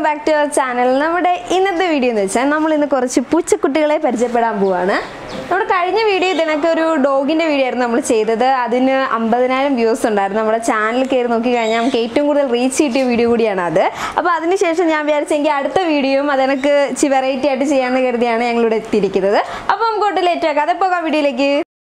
Back to our channel നമ്മുടെ ഇന്നത്തെ video എന്ന് വെച്ചാൽ നമ്മൾ ഇന്ന് കുറച്ച് പൂച്ചക്കുട്ടികളെ പരിചയപ്പെടാൻ പോവാണ് നമ്മുടെ കഴിഞ്ഞ വീഡിയോ ഇതിനൊക്കെ ഒരു ഡോഗിന്റെ വീഡിയോ ആയിരുന്നു നമ്മൾ ചെയ്തത് അതിന് അമ്പതിനായിരം വ്യൂസ് ഉണ്ടായിരുന്നു നമ്മുടെ ചാനൽ കയറി നോക്കി കഴിഞ്ഞാൽ നമുക്ക് ഏറ്റവും കൂടുതൽ റീച്ച് കിട്ടിയ വീഡിയോ കൂടിയാണ് അത് അപ്പോൾ അതിനുശേഷം ഞാൻ വിചാരിച്ചെങ്കിൽ അടുത്ത വീഡിയോയും അതെനിക്ക് ഇച്ചി വെറൈറ്റി ആയിട്ട് ചെയ്യാമെന്ന് കരുതിയാണ് ഞങ്ങളിവിടെ എത്തിയിരിക്കുന്നത് അപ്പോൾ നമുക്ക് ഒട്ടും ലേറ്റ് ആക്കാം അതേ പോകാം വീഡിയോയിലേക്ക്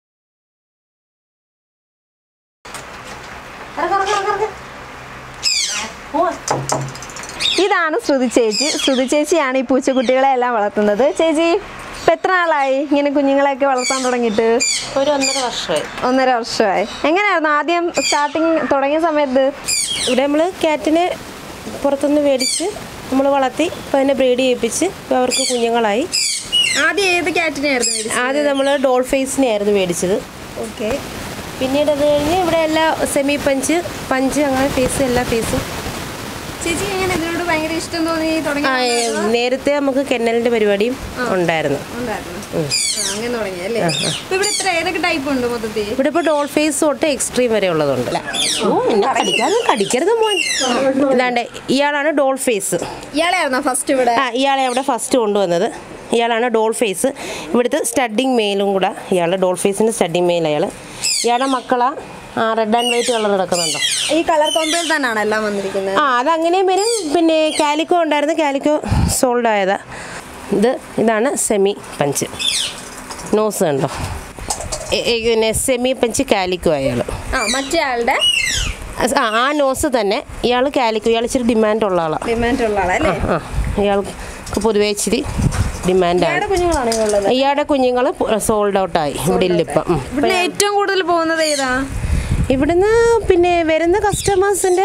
ഇതാണ് ശ്രുതി ചേച്ചി ശ്രുതി ചേച്ചിയാണ് ഈ പൂച്ചക്കുട്ടികളെ എല്ലാം വളർത്തുന്നത് ചേച്ചി ഇപ്പം എത്ര നാളായി ഇങ്ങനെ കുഞ്ഞുങ്ങളെയൊക്കെ വളർത്താൻ തുടങ്ങിയിട്ട് ഒരു ഒന്നര വർഷമായി ഒന്നര വർഷമായി എങ്ങനെയായിരുന്നു ആദ്യം സ്റ്റാർട്ടിങ് തുടങ്ങിയ സമയത്ത് ഇവിടെ നമ്മൾ ക്യാറ്റിനെ പുറത്തുനിന്ന് മേടിച്ച് നമ്മൾ വളർത്തി ഇപ്പോൾ അതിനെ ബ്രീഡ് ചെയ്യിപ്പിച്ച് ഇപ്പോൾ അവർക്ക് കുഞ്ഞുങ്ങളായി ആദ്യം ഏത് ക്യാറ്റിനായിരുന്നു ആദ്യം നമ്മൾ ഡോൾ ഫേസിനെ ആയിരുന്നു മേടിച്ചത് ഓക്കെ പിന്നീട് അത് കഴിഞ്ഞ് ഇവിടെ എല്ലാ സെമി പഞ്ച് പഞ്ച് അങ്ങനെ ഫേസ് എല്ലാ ഫേസും ചേച്ചി എങ്ങനെ ഇതിനോട് ഭയങ്കര ഇഷ്ടം തോന്നി തുടങ്ങി ആ, ഏ, നേരത്തെ നമുക്ക് കെന്നലിൻ്റെ പരിപാടിയും ഉണ്ടായിരുന്നു ഉണ്ടായിരുന്നു ആ, അങ്ങനെ തുടങ്ങി അല്ലേ ഇപ്പൊ ഇവിടെ എത്ര ഏതൊക്കെ ടൈപ്പ് ഉണ്ട് മൊത്തത്തിൽ ഇവിടെ ഇപ്പോൾ ഡോൾ ഫേസ് തൊട്ട് എക്സ്ട്രീം വരെ ഉള്ളതുണ്ട് ഓ എന്നെ കടിക്കാതെ കടിക്കരുത് മോൻ ഇതാണ്ട് ഇയാളാണ് ഡോൾ ഫേസ് ഇയാളെയായിരുന്നോ ഫസ്റ്റ് ഇവിടെ ആ ഇയാളെ അവിടെ ഫസ്റ്റ് കൊണ്ടുവന്നത് ഇയാളാണ് ഡോൾ ഫേസ് ഇവിടുത്തെ സ്റ്റഡിങ് മെയിലും കൂടെ ഇയാൾ ഡോൾ ഫേസിൻ്റെ സ്റ്റഡിങ് മെയിൽ അയാൾ ഇയാളുടെ മക്കളാ ആ റെഡ് ആൻഡ് വൈറ്റ് കളർ നടക്കുന്നുണ്ടോ ഈ കളർ കോമ്പയിൽ തന്നെയാണ് എല്ലാം വന്നിരിക്കുന്നത് ആ അതങ്ങനെയും വരും പിന്നെ കാലിക്കോ ഉണ്ടായിരുന്നു കാലിക്കോ സോൾഡ് ആയതാ ഇത് ഇതാണ് സെമി പഞ്ച് നോസ് കണ്ടോ എ- എ- പിന്നെ സെമി പഞ്ച് കാലിക്കോ അയാൾ ആ മറ്റേ ആളുടെ ആ ആ നോസ് തന്നെ ഇയാൾ കാലിക്കോ ഇയാൾ ഇച്ചിരി ഡിമാൻഡ് ഉള്ള ആളാണ് ഡിമാൻഡ് ഉള്ള ആളല്ലേ ആ ഇയാൾക്ക് പൊതുവേ ഇച്ചിരി ഡിമാൻഡാണ് ഇയാളുടെ കുഞ്ഞുങ്ങളാണ് ഈ ഉള്ളത് ഇയാളുടെ കുഞ്ഞുങ്ങൾ സോൾഡ് ഔട്ടായി ഇവിടെ ഇല്ല ഇപ്പം ഉം. ഇവിടെ ഏറ്റവും കൂടുതൽ പോകുന്നത് ഏതാ ഇവിടുന്ന് പിന്നെ വരുന്ന കസ്റ്റമേഴ്സിൻ്റെ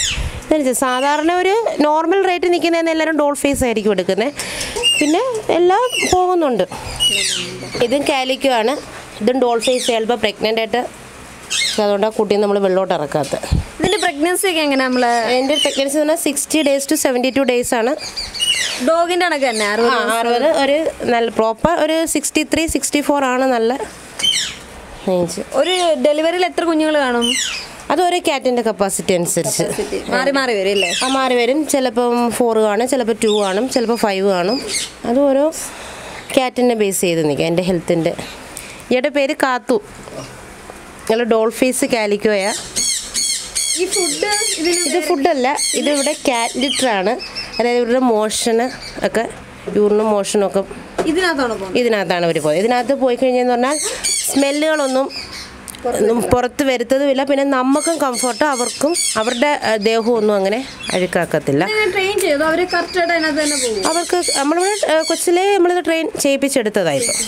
സാധാരണ ഒരു നോർമൽ റേറ്റ് നിൽക്കുന്നതെന്ന് എല്ലാവരും ഡോൾ ഫേസ് ആയിരിക്കും എടുക്കുന്നത് പിന്നെ എല്ലാം പോകുന്നുണ്ട് ഇതും കാലിക്കോ ആണ് ഇതും ഡോൾ ഫേസ് ചിലപ്പോൾ പ്രഗ്നൻ്റ് ആയിട്ട് അതുകൊണ്ട് ആ കുട്ടിയെ നമ്മൾ വെള്ളോട്ട് ഇറക്കാത്തത് ഇതിന്റെ പ്രഗ്നൻസി ഒക്കെ എങ്ങനെ നമ്മള് എൻ്റെ പ്രഗ്നൻസി എന്ന് പറഞ്ഞാൽ sixty days to seventy two days ആണ് ഡോഗിന്റെ കണക്ക് തന്നെ ആ അറുപത് അറുപത് ഒരു നല്ല പ്രോപ്പർ ഒരു സിക്സ്റ്റി ത്രീ സിക്സ്റ്റി ഫോർ ആണ് നല്ല റേഞ്ച് ഒരു ഡെലിവറിയിൽ എത്ര കുഞ്ഞുങ്ങൾ കാണും അത് ഓരോ ക്യാറ്റിൻ്റെ കപ്പാസിറ്റി അനുസരിച്ച് മാറി മാറി വരും അല്ലേ ആ മാറി വരും ചിലപ്പം ഫോർ കാണും ചിലപ്പോൾ ടു കാണും ചിലപ്പോൾ ഫൈവ് കാണും അത് ഓരോ ക്യാറ്റിനെ ബേസ് ചെയ്ത് നിൽക്കുക എൻ്റെ ഹെൽത്തിൻ്റെ ഇയാളുടെ പേര് കാത്തു ഞങ്ങൾ ഡോൾ ഫേസ് കാലിക്കോയാ ഈ ഫുഡ് ഇതിന് ഇത് ഫുഡല്ല ഇത് ഇവിടെ ക്യാറ്റ് ലിറ്ററാണ് അതായത് ഇവരുടെ മോഷന് ഒക്കെ യൂറിനും മോഷനും ഒക്കെ ഇതിനകത്താണോ പോകുന്നത് ഇതിനകത്താണ് അവർ പോയത് ഇതിനകത്ത് പോയി കഴിഞ്ഞെന്ന് പറഞ്ഞാൽ സ്മെല്ലുകളൊന്നും ഒന്നും പുറത്ത് വരുത്തതുമില്ല പിന്നെ നമുക്കും കംഫർട്ട് അവർക്കും അവരുടെ ആ, ദേഹവും ഒന്നും അങ്ങനെ അഴുക്കാക്കത്തില്ല ട്രെയിൻ ചെയ്തു അവര് കറക്റ്റ് ആയിട്ട് അതിനകത്ത് തന്നെ പോകും അവർക്ക് നമ്മളിവിടെ ആ, കൊച്ചിലേ നമ്മളിത് ട്രെയിൻ ചെയ്യിപ്പിച്ചെടുത്തതായി ഇപ്പം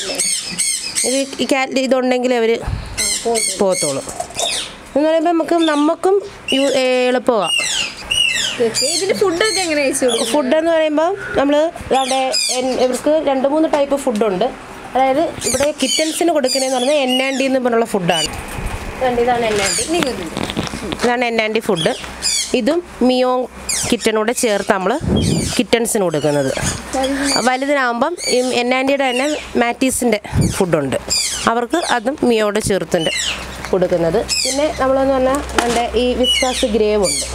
ഇത് ഈ കാറ്റ് ഇതുണ്ടെങ്കിൽ അവർ പോകത്തുള്ളൂ എന്ന് പറയുമ്പോൾ നമുക്ക് നമുക്കും യു- ഏ, എളുപ്പമാണ് ഇതിന്റെ ഫുഡൊക്കെ എങ്ങനെ അയച്ചു കൊടുക്കും ഫുഡ് എന്ന് പറയുമ്പോൾ നമ്മൾ ഇവിടെ ഇവർക്ക് രണ്ട് മൂന്ന് ടൈപ്പ് ഫുഡുണ്ട് അതായത് ഇവിടെ കിറ്റൻസിന് കൊടുക്കുന്നതെന്ന് പറഞ്ഞാൽ എൻ ആൻഡി എന്ന് പറഞ്ഞുള്ള ഫുഡാണ് ഇതുണ്ട്, ഇതാണ് എൻ ആൻഡി ഇതാണ് എൻ ആൻഡി ഫുഡ് ഇതും മിയോ കിറ്റനൂടെ ചേർത്ത് നമ്മൾ കിറ്റൻസിന് കൊടുക്കുന്നത് വലുതിനാകുമ്പം ഈ എൻ ആൻഡിയുടെ തന്നെ മാറ്റീസിൻ്റെ ഫുഡുണ്ട് അവർക്ക് അതും മിയോടെ ചേർത്തുണ്ട് കൊടുക്കുന്നത് പിന്നെ നമ്മളെന്ന് പറഞ്ഞാൽ നമ്മുടെ ഈ വിസ്കാസ് ഗ്രേവ് ഉണ്ട്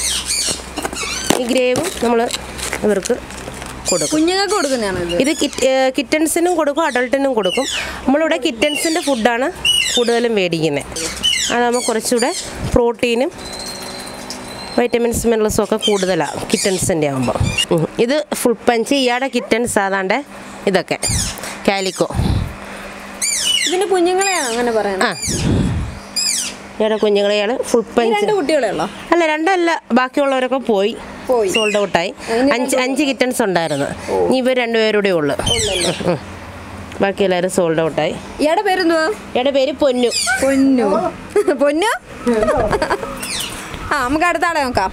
ഈ ഗ്രേവും നമ്മൾ ഇവർക്ക് കൊടുക്കും കുഞ്ഞുങ്ങൾക്ക് കൊടുക്കുന്നതാണോ ഇത് ഇത് കിറ്റ് ഏഹ് കിറ്റൻസിനും കൊടുക്കും അഡൾട്ടിനും കൊടുക്കും നമ്മളിവിടെ കിറ്റൻസിൻ്റെ ഫുഡാണ് കൂടുതലും മേടിക്കുന്നത് അതാകുമ്പോൾ കുറച്ചുകൂടെ പ്രോട്ടീനും വൈറ്റമിൻസ് മിനറൽസും ഒക്കെ കൂടുതലാണ് കിറ്റൻസിൻ്റെ ആകുമ്പോൾ ഉം. ഇത് ഫുൾ പഞ്ച് ഇയാടെ കിറ്റൻസ് ആതാണ്ട് ഇതൊക്കെ കാലിക്കോ ഇതിന്റെ കുഞ്ഞുങ്ങളെയാണോ അങ്ങനെ പറയുന്നത് ആ ഇയാടെ കുഞ്ഞുങ്ങളെ ഇയാൾ ഫുൾ ഈ പഞ്ച് രണ്ട് കുട്ടികളെ ഉള്ളോ അല്ല രണ്ടല്ല ബാക്കിയുള്ളവരൊക്കെ പോയി പോയി. സോൾഡ് ഔട്ടായി അഞ്ച് അഞ്ച് കിറ്റൻസ് ഉണ്ടായിരുന്നു ഇനി ഇവർ രണ്ടുപേരുടെ ഉള്ളു ഉം. ബാക്കി എല്ലാവരും സോൾഡ് ഔട്ടായി ഇയാടെ പേരെന്തുവാ ഇയാളുടെ പേര് പൊന്നു പൊന്നു പൊന്നു ആ നമുക്ക് അടുത്ത ആളെ നോക്കാം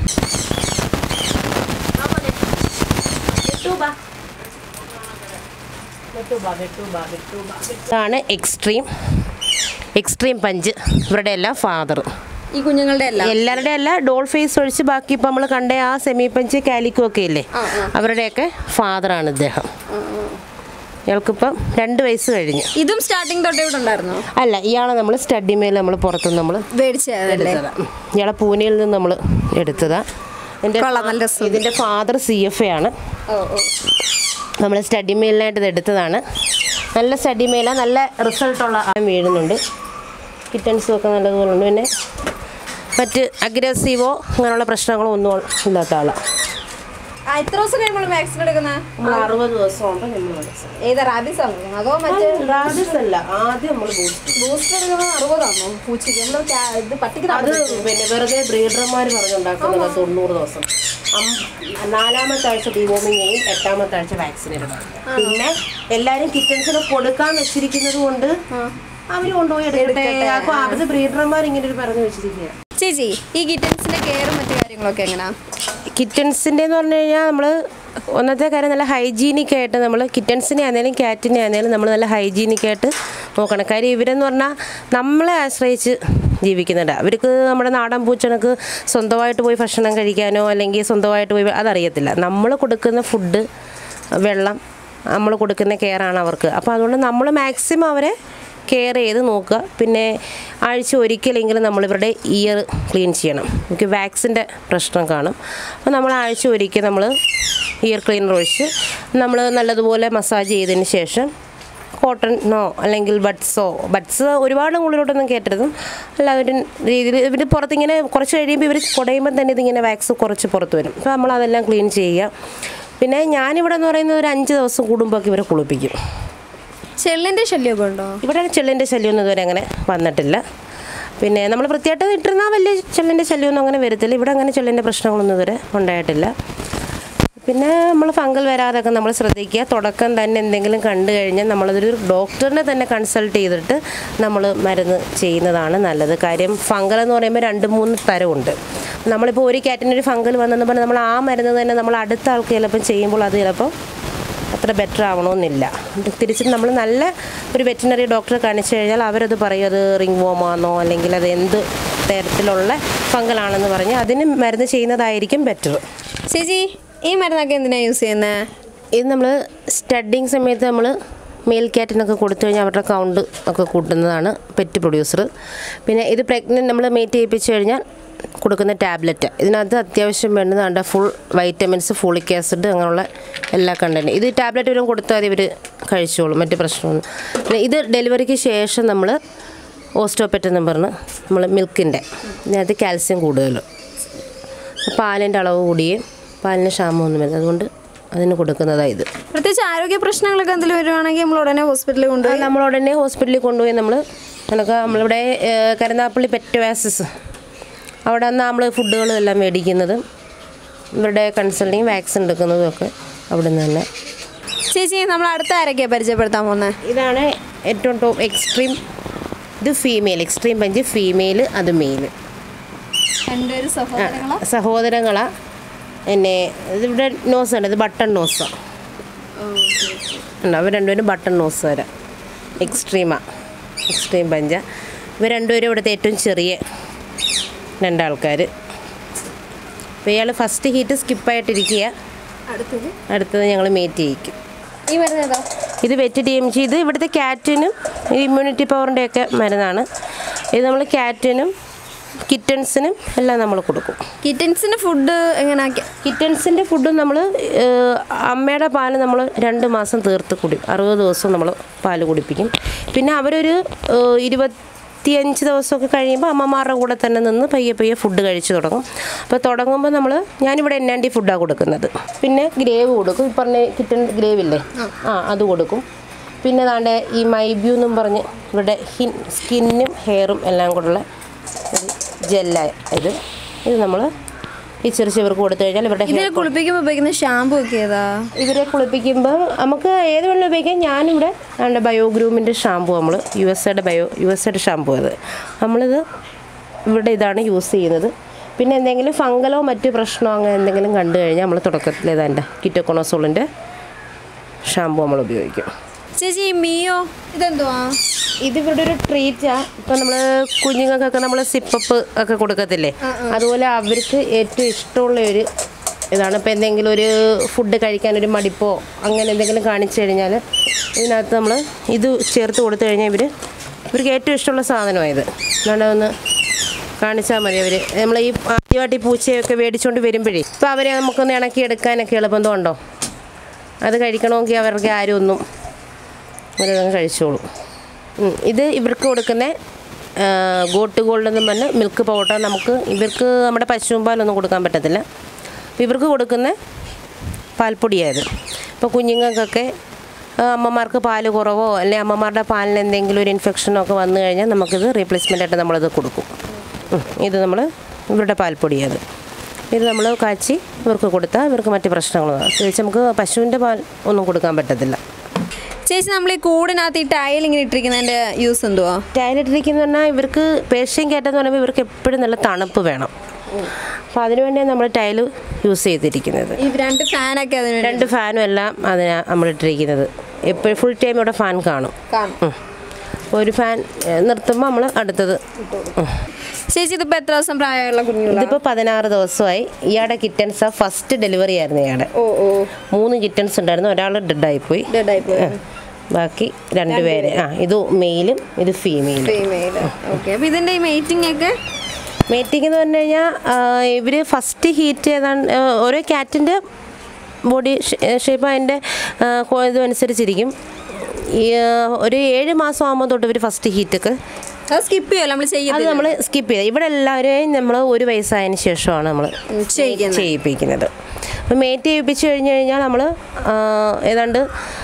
ഇതാണ് എക്സ്ട്രീം എക്സ്ട്രീം പഞ്ച് ഇവരുടെ എല്ലാം ഫാദർ ഈ കുഞ്ഞുങ്ങളുടെ എല്ലാം എല്ലാവരുടെ അല്ല ഡോൾ ഫേസ് ഒഴിച്ച് ബാക്കി ഇപ്പം നമ്മൾ കണ്ട ആ സെമി പഞ്ച് കാലിക്കോ ഒക്കെ ഇല്ലേ ആ, ആ. അവരുടെയൊക്കെ ഫാദറാണ് ഇദ്ദേഹം ഇയാൾക്കിപ്പം രണ്ട് വയസ്സ് കഴിഞ്ഞു ഇതും സ്റ്റാർട്ടിങ് തൊട്ടേ ഇവിടെ ഉണ്ടായിരുന്നോ അല്ല ഇയാളെ നമ്മൾ സ്റ്റഡി മേൽ നമ്മൾ പുറത്തുനിന്ന് നമ്മൾ മേടിച്ചതല്ലേ എടുത്തതാ ഉം. ഇയാളെ പൂനെയിൽ നിന്ന് നമ്മൾ എടുത്തതാ എൻ്റെ കൊള്ളാം, നല്ല രസം. ഇതിൻ്റെ ഫാദർ സി എഫ് എ ആണ് ഓ ഓ നമ്മൾ സ്റ്റഡി മെയിലിനായിട്ട് ഇത് എടുത്തതാണ് നല്ല സ്റ്റഡി മെയില നല്ല റിസൾട്ടുള്ള ആ വീഴുന്നുണ്ട് കിറ്റൻസും ഒക്കെ നല്ലതുപോലെ ഉണ്ട് പിന്നെ മറ്റ് അഗ്രസീവോ അങ്ങനെയുള്ള പ്രശ്നങ്ങളോ ഒന്നും ഇല്ലാത്ത ആളാണ് ആ എത്ര ദിവസം കഴിയുമ്പോൾ വാക്സിൻ എടുക്കുന്നത് നമ്മൾ അറുപത് ദിവസം ആകുമ്പോൾ നമ്മൾ ഏതാ റാബിസ് ആണോ അതോ മറ്റേ റാബിസ് അല്ല ആദ്യം നമ്മൾ ബൂസ്റ്റ് ബൂസ്റ്റർ എടുക്കുന്നത് അറുപതാണോ പൂച്ചയ്ക്ക് നമ്മൾ ക്യാ- ഇത് പട്ടിക്ക് അത് പിന്നെ വെറുതെ ബ്രീഡർമാർ പറഞ്ഞുണ്ടാക്കുന്നത് തൊണ്ണൂറ് ദിവസം അം- നാലാമത്തെ ആഴ്ച ഡിവോമിങ് ചെയ്യും എട്ടാമത്തെ ആഴ്ച വാക്സിൻ എടുക്കും പിന്നെ എല്ലാരും കിറ്റൻസിന് കൊടുക്കാൻ വെച്ചിരിക്കുന്നത് കൊണ്ട് അവർ കൊണ്ടുപോയി എടുക്കട്ടെ അപ്പൊ അത് ബ്രീഡർമാർ ഇങ്ങനെ ഒരു പറഞ്ഞു വെച്ചിരിക്കുക ചേച്ചി ഈ കിറ്റൻസിന്റെ കെയറും മറ്റു കാര്യങ്ങളൊക്കെ എങ്ങനെയാ കിറ്റൻസിൻ്റെ എന്ന് പറഞ്ഞു കഴിഞ്ഞാൽ നമ്മൾ ഒന്നത്തെ കാര്യം നല്ല ഹൈജീനിക് ആയിട്ട് നമ്മൾ കിറ്റൻസിനെ ആണെങ്കിലും ക്യാറ്റിനെ ആണെങ്കിലും നമ്മൾ നല്ല ഹൈജീനിക് ആയിട്ട് നോക്കണം കാര്യം ഇവരെന്ന് പറഞ്ഞാൽ നമ്മളെ ആശ്രയിച്ച് ജീവിക്കുന്നുണ്ട് അവർക്ക് നമ്മുടെ നാടൻ പൂച്ചണക്ക് സ്വന്തമായിട്ട് പോയി ഭക്ഷണം കഴിക്കാനോ അല്ലെങ്കിൽ സ്വന്തമായിട്ട് പോയി അതറിയത്തില്ല നമ്മൾ കൊടുക്കുന്ന ഫുഡ് വെള്ളം നമ്മൾ കൊടുക്കുന്ന കെയറാണ് അവർക്ക് അപ്പോൾ അതുകൊണ്ട് നമ്മൾ മാക്സിമം അവരെ കെയർ ചെയ്ത് നോക്കുക പിന്നെ ആഴ്ച ഒരിക്കലെങ്കിലും നമ്മൾ ഇവരുടെ ഇയർ ക്ലീൻ ചെയ്യണം നമുക്ക് വാക്സിൻ്റെ പ്രശ്നം കാണും അപ്പോൾ നമ്മൾ ആഴ്ച ഒരിക്കൽ നമ്മൾ ഇയർ ക്ലീനർ ഒഴിച്ച് നമ്മൾ നല്ലതുപോലെ മസാജ് ചെയ്തതിന് ശേഷം കോട്ടണോ അല്ലെങ്കിൽ ബഡ്സോ ബഡ്സ് ഒരുപാട് ഉള്ളിലോട്ടൊന്നും കയറ്റരുതും അല്ലാതെ ഒരു രീതിയിൽ ഇവർ പുറത്തിങ്ങനെ കുറച്ച് കഴിയുമ്പോൾ ഇവർ കുടയുമ്പോൾ തന്നെ ഇതിങ്ങനെ വാക്സ് കുറച്ച് പുറത്ത് വരും അപ്പോൾ നമ്മൾ അതെല്ലാം ക്ലീൻ ചെയ്യുക പിന്നെ ഞാനിവിടെ എന്ന് പറയുന്നത് ഒരു അഞ്ച് ദിവസം കൂടുമ്പോഴൊക്കെ ഇവരെ കുളിപ്പിക്കും ചെള്ളിന്റെ ശല്യമൊക്കെ ഉണ്ടോ ഇവിടെ ചെള്ളിൻ്റെ ശല്യമൊന്നും ഇതുവരെ അങ്ങനെ വന്നിട്ടില്ല പിന്നെ നമ്മൾ വൃത്തിയായിട്ട് ഇട്ടിരുന്നാൽ വലിയ ചെള്ളിൻ്റെ ശല്യമൊന്നും അങ്ങനെ വരത്തില്ല ഇവിടെ അങ്ങനെ ചെള്ളിൻ്റെ പ്രശ്നങ്ങളൊന്നും ഇതുവരെ ഉണ്ടായിട്ടില്ല പിന്നെ നമ്മൾ ഫംഗൽ വരാതൊക്കെ നമ്മൾ ശ്രദ്ധിക്കുക തുടക്കം തന്നെ എന്തെങ്കിലും കണ്ടു കഴിഞ്ഞാൽ നമ്മളതൊരു ഡോക്ടറിനെ തന്നെ കൺസൾട്ട് ചെയ്തിട്ട് നമ്മൾ മരുന്ന് ചെയ്യുന്നതാണ് നല്ലത് കാര്യം ഫംഗൽ എന്ന് പറയുമ്പോൾ രണ്ട് മൂന്ന് തരമുണ്ട് നമ്മളിപ്പോൾ ഒരു കാറ്റിനൊരു ഫംഗൽ വന്നെന്ന് പറഞ്ഞാൽ നമ്മൾ ആ മരുന്ന് തന്നെ നമ്മൾ അടുത്ത ആൾക്ക് ചിലപ്പം ചെയ്യുമ്പോൾ അത് ചിലപ്പോൾ അത്ര ബെറ്റർ ആവണമെന്നില്ല തിരിച്ച് നമ്മൾ നല്ല ഒരു വെറ്റിനറി ഡോക്ടറെ കാണിച്ചു കഴിഞ്ഞാൽ അവരത് പറയും അത് റിംഗ് വോമാണോ അല്ലെങ്കിൽ അത് എന്ത് തരത്തിലുള്ള ഫംഗലാണെന്ന് പറഞ്ഞ് അതിന് മരുന്ന് ചെയ്യുന്നതായിരിക്കും ബെറ്റർ ചേച്ചി ഈ മരുന്നൊക്കെ എന്തിനാ യൂസ് ചെയ്യുന്നത് ഇത് നമ്മൾ സ്റ്റഡിങ് സമയത്ത് നമ്മൾ മെയിൽ ക്യാറ്റിനൊക്കെ കൊടുത്തു കഴിഞ്ഞാൽ അവരുടെ കൗണ്ട് ഒക്കെ കൂട്ടുന്നതാണ് പെറ്റ് പ്രൊഡ്യൂസർ പിന്നെ ഇത് പ്രഗ്നൻറ്റ് നമ്മൾ മേറ്റ് ചെയ്യിപ്പിച്ച് കഴിഞ്ഞാൽ കൊടുക്കുന്ന ടാബ്ലറ്റ് ഇതിനകത്ത് അത്യാവശ്യം വേണ്ടതാണ് ഫുൾ വൈറ്റമിൻസ് ഫോളിക് ആസിഡ് അങ്ങനെയുള്ള എല്ലാ കണ്ടൻറ്റും ഇത് ടാബ്ലറ്റ് വരും കൊടുത്താൽ മതി ഇവർ കഴിച്ചോളും മറ്റ് പ്രശ്നമൊന്നും പിന്നെ ഇത് ഡെലിവറിക്ക് ശേഷം നമ്മൾ ഓസ്റ്റോപെറ്റ് എന്ന് പറഞ്ഞ് നമ്മൾ മിൽക്കിൻ്റെ ഇതിനകത്ത് കാൽസ്യം കൂടുതൽ പാലിൻ്റെ അളവ് കൂടിയും പാലിന് ക്ഷാമമൊന്നും വരുന്നത് അതുകൊണ്ട് അതിന് കൊടുക്കുന്നതാണ് ഇത് പ്രത്യേകിച്ച് ആരോഗ്യ പ്രശ്നങ്ങളൊക്കെ എന്തെങ്കിലും വരുവാണെങ്കിൽ നമ്മൾ ഉടനെ ഹോസ്പിറ്റലിൽ കൊണ്ടുപോയി നമ്മൾ ഉടനെ ഹോസ്പിറ്റലിൽ കൊണ്ടുപോയി നമ്മൾ നമുക്ക് നമ്മളിവിടെ ഏഹ്, കരുനാപ്പള്ളി പെറ്റ് വാസസ് അവിടെ നിന്ന് നമ്മൾ ഫുഡുകളും എല്ലാം മേടിക്കുന്നതും ഇവരുടെ കൺസൾട്ടിങ് വാക്സിൻ എടുക്കുന്നതും ഒക്കെ അവിടെ നിന്ന് തന്നെ ചേച്ചി നമ്മൾ അടുത്ത ആരൊക്കെയാ പരിചയപ്പെടുത്താൻ പോകുന്നത് ഇതാണ് ഏറ്റവും ടോപ്പ് എക്സ്ട്രീം ഇത് ഫീമെയിൽ എക്സ്ട്രീം പഞ്ച് ഫീമെയിൽ അത് മെയിൽ രണ്ടുപേരും സഹോദരങ്ങളാ സഹോദരങ്ങളാ പിന്നെ ഇതിവിടെ നോസ് ഉണ്ട് ഇത് ബട്ടൺ നോസാണ് ഉണ്ട് അവർ രണ്ടുപേരും ബട്ടൺ നോസ് വരാം എക്സ്ട്രീമാ എക്സ്ട്രീം പഞ്ച ഇവർ രണ്ടുപേരും ഇവിടുത്തെ ഏറ്റവും ചെറിയ രണ്ടാൾക്കാർ അപ്പോൾ ഇയാൾ ഫസ്റ്റ് ഹീറ്റ് സ്കിപ്പായിട്ടിരിക്കുക അടുത്തത് അടുത്തത് ഞങ്ങൾ മേറ്റ് ചെയ്യിക്കും ഈ മരുന്ന് ഏതാ ഇത് വെറ്റ് ഡി എം ജി ഇത് ഇവിടുത്തെ ക്യാറ്റിനും ഇമ്മ്യൂണിറ്റി പവറിൻ്റെ ഒക്കെ മരുന്നാണ് ഇത് നമ്മൾ ക്യാറ്റിനും കിറ്റൺസിനും എല്ലാം നമ്മൾ കൊടുക്കും കിറ്റൻസിന് ഫുഡ് എങ്ങനെയാ കിറ്റൻസിൻ്റെ ഫുഡ് നമ്മൾ അമ്മയുടെ പാല് നമ്മൾ രണ്ട് മാസം തീർത്ത് കുടി അറുപത് ദിവസം നമ്മൾ പാല് കുടിപ്പിക്കും പിന്നെ അവരൊരു ഏഹ്, ഇരുപത്തിയഞ്ച് ദിവസമൊക്കെ കഴിയുമ്പോൾ അമ്മമാരുടെ കൂടെ തന്നെ നിന്ന് പയ്യെ പയ്യെ ഫുഡ് കഴിച്ച് തുടങ്ങും അപ്പോൾ തുടങ്ങുമ്പോൾ നമ്മൾ ഞാനിവിടെ എന്നാണ്ടി ഫുഡാണ് കൊടുക്കുന്നത് പിന്നെ ഗ്രേവ് കൊടുക്കും ഈ പറഞ്ഞ കിറ്റൻ ഗ്രേവ് ഇല്ലേ ആ അത് കൊടുക്കും പിന്നെ ദാണ്ട് ഈ മൈബ്യൂ എന്നും പറഞ്ഞ് ഇവിടെ ഹിൻ സ്കിന്നും ഹെയറും എല്ലാം കൂടെയുള്ള ഒരു ജെല്ല ഇത് ഇത് നമ്മൾ ഈ ചെറു ചിവർക്ക് കൊടുത്തു കഴിഞ്ഞാൽ ഇവരുടെ ഇതിനെ hair കുളിപ്പിക്കുമ്പോൾ ഉപയോഗിക്കുന്ന ഷാമ്പു ഒക്കെ ഏതാ ഇവരെ കുളിപ്പിക്കുമ്പോൾ നമുക്ക് ഏത് വെള്ളം ഉപയോഗിക്കാം ഞാനിവിടെ നമ്മുടെ ബയോഗ്രൂമിൻ്റെ ഷാമ്പു നമ്മൾ യു എസ് എയുടെ ബയോ യു എസ് എയുടെ ഷാമ്പു അത് നമ്മളിത് ഇവിടെ ഇതാണ് യൂസ് ചെയ്യുന്നത് പിന്നെ എന്തെങ്കിലും ഫംഗലോ മറ്റു പ്രശ്നമോ അങ്ങനെ എന്തെങ്കിലും കണ്ടു കഴിഞ്ഞാൽ നമ്മൾ തുടക്കത്തിൽ ഇതാൻ്റെ കിറ്റോക്കൊണോസോളിൻ്റെ ഷാമ്പു നമ്മൾ ഉപയോഗിക്കും ചേച്ചി ഈ മിയോ ഇതെന്തുവാ ഇതിവിടെ ഒരു ട്രീറ്റാ ഇപ്പം നമ്മൾ കുഞ്ഞുങ്ങൾക്കൊക്കെ നമ്മൾ സിപ്പപ്പ് ഒക്കെ കൊടുക്കത്തില്ലേ അതുപോലെ അവർക്ക് ഏറ്റവും ഇഷ്ടമുള്ള ഒരു ഇതാണ് ഇപ്പം എന്തെങ്കിലും ഒരു ഫുഡ് കഴിക്കാൻ ഒരു മടിപ്പോ അങ്ങനെ എന്തെങ്കിലും കാണിച്ചു കഴിഞ്ഞാൽ ഇതിനകത്ത് നമ്മൾ ഇത് ചേർത്ത് കൊടുത്തു കഴിഞ്ഞാൽ ഇവർ ഇവർക്ക് ഏറ്റവും ഇഷ്ടമുള്ള സാധനമാണ് ഇത് അതുകൊണ്ട് ഒന്ന് കാണിച്ചാൽ മതി അവർ നമ്മൾ ഈ ആദ്യമായിട്ട് ഈ പൂച്ചയൊക്കെ മേടിച്ചുകൊണ്ട് വരുമ്പോഴേ ഇപ്പോൾ അവരെ നമുക്കൊന്ന് ഇണക്കി എടുക്കാനൊക്കെ എളുപ്പം ഉണ്ടോ അത് കഴിക്കണമെങ്കിൽ അവർക്ക് ആരും ഒന്നും അവരതങ്ങ് കഴിച്ചോളും ഉം. ഇത് ഇവർക്ക് കൊടുക്കുന്ന ഗോട്ട് ഗോൾഡ് എന്നും പറഞ്ഞ് മിൽക്ക് പൗഡർ നമുക്ക് ഇവർക്ക് നമ്മുടെ പശുവും പാലൊന്നും കൊടുക്കാൻ പറ്റത്തില്ല അപ്പോൾ ഇവർക്ക് കൊടുക്കുന്ന പാൽപ്പൊടിയായത് ഇപ്പോൾ കുഞ്ഞുങ്ങൾക്കൊക്കെ ആ, അമ്മമാർക്ക് പാല് കുറവോ അല്ലെങ്കിൽ അമ്മമാരുടെ പാലിന് എന്തെങ്കിലും ഒരു ഇൻഫെക്ഷനോ ഒക്കെ വന്നു കഴിഞ്ഞാൽ നമുക്കിത് റീപ്ലേസ്മെൻ്റ് ആയിട്ട് നമ്മളത് കൊടുക്കും ഉം. ഇത് നമ്മൾ ഇവരുടെ പാൽപ്പൊടിയത് ഇത് നമ്മൾ കാച്ചി ഇവർക്ക് കൊടുത്താൽ ഇവർക്ക് മറ്റ് പ്രശ്നങ്ങളൊന്നും പ്രത്യേകിച്ച് നമുക്ക് പശുവിൻ്റെ പാൽ ഒന്നും കൊടുക്കാൻ പറ്റത്തില്ല ചേച്ചി നമ്മൾ ഈ കൂടിനകത്ത് ഈ ടൈൽ ഇങ്ങനെ ഇട്ടിരിക്കുന്നതിന്റെ യൂസ് എന്തുവാ ടൈലിട്ടിരിക്കുന്ന പറഞ്ഞാൽ ഇവർക്ക് പേർഷ്യൻ കാറ്റെന്ന് പറയുമ്പോൾ ഇവർക്ക് എപ്പോഴും നല്ല തണുപ്പ് വേണം അപ്പോൾ അതിനുവേണ്ടിയാണ് നമ്മൾ ടൈല് യൂസ് ചെയ്തിരിക്കുന്നത് ഈ രണ്ട് ഫാനൊക്കെ അതിന് വേണ്ടി രണ്ട് ഫാനും എല്ലാം അതിനാ നമ്മൾ ഇട്ടിരിക്കുന്നത് എപ്പോഴും ഫുൾ ടൈം ഇവിടെ ഫാൻ കാണും കാണും ഉം. അപ്പോൾ ഒരു ഫാൻ ഏഹ്, നിർത്തുമ്പോൾ നമ്മൾ അടുത്തത് ഉം. ചേച്ചി ഇതിപ്പോ എത്ര ദിവസം പ്രായമുള്ള കുഞ്ഞുങ്ങളാണ് ഇതിപ്പോൾ പതിനാറ് ദിവസമായി ഇയാളുടെ കിറ്റൻസ് ഫസ്റ്റ് ഡെലിവറി ആയിരുന്നു ഇയാളുടെ ഓ ഓ മൂന്ന് കിറ്റൻസ് ഉണ്ടായിരുന്നു ഒരാൾ ഡെഡായിപ്പോയി ഡെഡ് ആയി പോയി ബാക്കി രണ്ടുപേര് ആ ഇത് മെയിലും ഇത് ഫീമെയിലും ഫീമെയിൽ ഓക്കെ അപ്പൊ ഇതിന്റെ ഈ മീറ്റിംഗ് ഒക്കെ മീറ്റിംഗ് എന്ന് പറഞ്ഞു കഴിഞ്ഞാൽ ഇവർ ഫസ്റ്റ് ഹീറ്റ് ഏതാണ്ട് ആ, ഓരോ ക്യാറ്റിൻ്റെ ബോഡി ഷേപ്പ് അതിൻ്റെ ഇതനുസരിച്ചിരിക്കും ഈ ആ, ഒരു ഏഴ് മാസം ആകുമ്പോൾ തൊട്ട് ഇവർ ഫസ്റ്റ് ഹീറ്റൊക്കെ അത് സ്കിപ്പ് ചെയ്യല്ലോ നമ്മൾ അത് ചെയ്യത്തില്ല നമ്മൾ സ്കിപ്പ് ചെയ്ത് ഇവിടെ എല്ലാവരെയും നമ്മൾ ഒരു വയസ്സായതിന് ശേഷമാണ് നമ്മൾ ചെയ്യിക്കുന്നത്. ചെയ്യിപ്പിക്കുന്നത് അപ്പോൾ മേറ്റ് ചെയ്യിപ്പിച്ച് കഴിഞ്ഞ് കഴിഞ്ഞാൽ നമ്മൾ ഏതാണ്ട്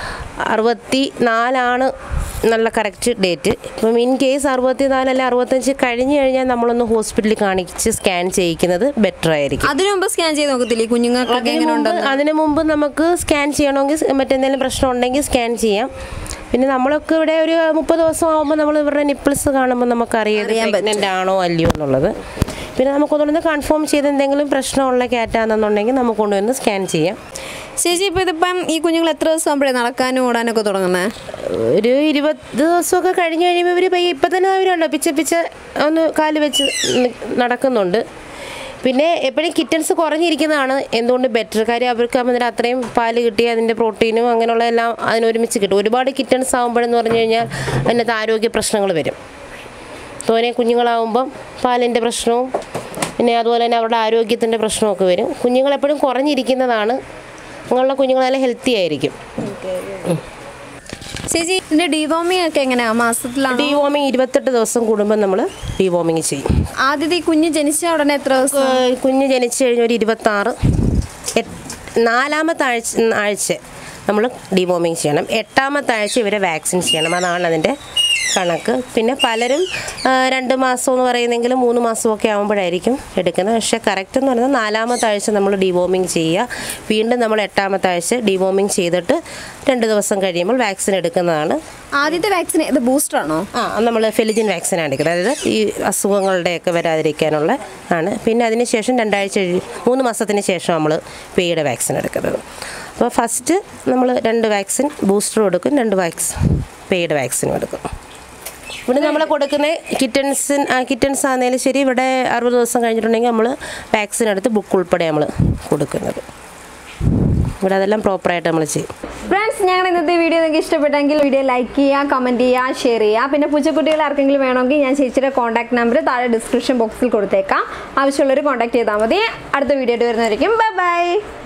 അറുപത്തി നാലാണ് നല്ല കറക്റ്റ് ഡേറ്റ് ഇപ്പം ഇൻ കേസ് അറുപത്തി നാല് അല്ലെങ്കിൽ അറുപത്തഞ്ച് കഴിഞ്ഞ് കഴിഞ്ഞാൽ നമ്മളൊന്ന് ഹോസ്പിറ്റലിൽ കാണിച്ച് സ്കാൻ ചെയ്യിക്കുന്നത് ബെറ്റർ ആയിരിക്കും അതിനു മുമ്പ് സ്കാൻ ചെയ്ത് നോക്കത്തില്ലേ ഈ കുഞ്ഞുങ്ങൾക്കൊക്കെ അതിന് എങ്ങനെ മുമ്പ് ഉണ്ടെന്ന് അതിന് മുമ്പ് നമുക്ക് സ്കാൻ ചെയ്യണമെങ്കിൽ മറ്റെന്തെങ്കിലും പ്രശ്നം ഉണ്ടെങ്കിൽ സ്കാൻ ചെയ്യാം പിന്നെ നമ്മളൊക്കെ ഇവിടെ ഒരു മുപ്പത് ദിവസം ആകുമ്പോൾ നമ്മൾ ഇവരുടെ നിപ്പിൾസ് കാണുമ്പോൾ നമുക്കറിയാം അറിയാൻ പറ്റും. പ്രഗ്നൻ്റ് ആണോ അല്ലയോ എന്നുള്ളത് പിന്നെ നമുക്കൊന്നുകൂടെ കൺഫേം ചെയ്ത് എന്തെങ്കിലും പ്രശ്നമുള്ള ക്യാറ്റാണെന്നുണ്ടെങ്കിൽ നമുക്ക് കൊണ്ടുവന്ന് സ്കാൻ ചെയ്യാം ചേച്ചി ഇപ്പൊ ഇതിപ്പം ഈ കുഞ്ഞുങ്ങൾ എത്ര ദിവസം ആകുമ്പോഴേ നടക്കാനും ഓടാനൊക്കെ തുടങ്ങുന്നേ ഒരു ഇരുപത് ദിവസമൊക്കെ കഴിഞ്ഞ് കഴിയുമ്പോൾ ഇവർ ഇപ്പം തന്നെ അവരുണ്ടോ പിച്ച പിച്ച ഒന്ന് കാല് വെച്ച് നി- നടക്കുന്നുണ്ട് പിന്നെ എപ്പോഴും കിറ്റൻസ് കുറഞ്ഞിരിക്കുന്നതാണ് എന്തുകൊണ്ട് ബെറ്റർ കാര്യം അവർക്ക് അന്നേരം അത്രയും പാല് കിട്ടി അതിൻ്റെ പ്രോട്ടീനും അങ്ങനെയുള്ള എല്ലാം അതിനൊരുമിച്ച് കിട്ടും ഒരുപാട് കിറ്റൻസ് ആകുമ്പോഴെന്ന് പറഞ്ഞു കഴിഞ്ഞാൽ അതിനകത്ത് ആരോഗ്യ പ്രശ്നങ്ങൾ വരും തോനെ കുഞ്ഞുങ്ങളാവുമ്പം പാലിൻ്റെ പ്രശ്നവും പിന്നെ അതുപോലെ തന്നെ അവരുടെ ആരോഗ്യത്തിൻ്റെ പ്രശ്നമൊക്കെ വരും കുഞ്ഞുങ്ങളെപ്പോഴും കുറഞ്ഞിരിക്കുന്നതാണ് അങ്ങനെയുള്ള കുഞ്ഞുങ്ങൾ നല്ല ഹെൽത്തി ആയിരിക്കും ചേച്ചി ഇതിന്റെ ഡിവോമിങ് ഒക്കെ എങ്ങനെയാ മാസത്തിലാണ് ഡീവോമിങ് ഇരുപത്തെട്ട് ദിവസം കൂടുമ്പോൾ നമ്മൾ ഡീവോമിങ് ചെയ്യും ആദ്യത്തെ ഈ കുഞ്ഞ് ജനിച്ച ഉടനെ എത്ര ദിവസം ഏഹ് കുഞ്ഞ് ജനിച്ച് കഴിഞ്ഞ ഒരു ഇരുപത്താറ് എട്ട് നാലാമത്തെ ആഴ്ച ആഴ്ച നമ്മൾ ഡിവോമിങ് ചെയ്യണം എട്ടാമത്തെ ആഴ്ച ഇവരെ വാക്സിൻ ചെയ്യണം അതാണ് അതിൻ്റെ കണക്ക് പിന്നെ പലരും ആ, രണ്ട് മാസം എന്ന് പറയുന്നെങ്കിലും മൂന്ന് മാസമൊക്കെ ആകുമ്പോഴായിരിക്കും എടുക്കുന്നത് പക്ഷേ കറക്റ്റ് എന്ന് പറയുന്നത് നാലാമത്തെ ആഴ്ച നമ്മൾ ഡിവോമിങ് ചെയ്യുക വീണ്ടും നമ്മൾ എട്ടാമത്തെ ആഴ്ച ഡിവോമിങ് ചെയ്തിട്ട് രണ്ട് ദിവസം കഴിയുമ്പോൾ വാക്സിൻ എടുക്കുന്നതാണ് ആദ്യത്തെ വാക്സിൻ ഇത് ബൂസ്റ്റർ ആണോ ആ നമ്മൾ ഫെലിജിൻ വാക്സിനാണ് എടുക്കുന്നത് അതായത് ഈ അസുഖങ്ങളുടെയൊക്കെ വരാതിരിക്കാനുള്ള ആണ് പിന്നെ അതിന് ശേഷം രണ്ടാഴ്ച കഴി- മൂന്ന് മാസത്തിന് ശേഷം നമ്മൾ പേയുടെ വാക്സിൻ എടുക്കുന്നത് അപ്പോൾ ഫസ്റ്റ് നമ്മൾ രണ്ട് വാക്സിൻ ബൂസ്റ്ററും എടുക്കും രണ്ട് വാക്സിൻ പേയുടെ വാക്സിനും എടുക്കും ഇവിടെ നമ്മൾ കൊടുക്കുന്ന കിറ്റൻസിൻ കിറ്റൻസ് ആണെങ്കിലും ശരി ഇവിടെ അറുപത് ദിവസം കഴിഞ്ഞിട്ടുണ്ടെങ്കിൽ നമ്മൾ വാക്സിൻ എടുത്ത് ബുക്ക് ഉൾപ്പെടെ നമ്മൾ കൊടുക്കുന്നത് ഇവിടെ അതെല്ലാം പ്രോപ്പറായിട്ട് നമ്മൾ ചെയ്യും ഫ്രണ്ട്സ് ഞങ്ങൾ ഇന്നത്തെ വീഡിയോ നിങ്ങൾക്ക് ഇഷ്ടപ്പെട്ടെങ്കിൽ വീഡിയോ ലൈക്ക് ചെയ്യുക കമൻറ്റ് ചെയ്യുക ഷെയർ ചെയ്യുക പിന്നെ പൂച്ചക്കുട്ടികൾ ആർക്കെങ്കിലും വേണമെങ്കിൽ ഞാൻ ചേച്ചിയുടെ കോൺടാക്ട് നമ്പർ താഴെ ഡിസ്ക്രിപ്ഷൻ ബോക്സിൽ കൊടുത്തേക്കാം ആവശ്യമുള്ളവർ കോൺടാക്ട് ചെയ്താൽ മതി അടുത്ത വീഡിയോ ആയിട്ട് വരുന്നതായിരിക്കും ബൈ ബൈ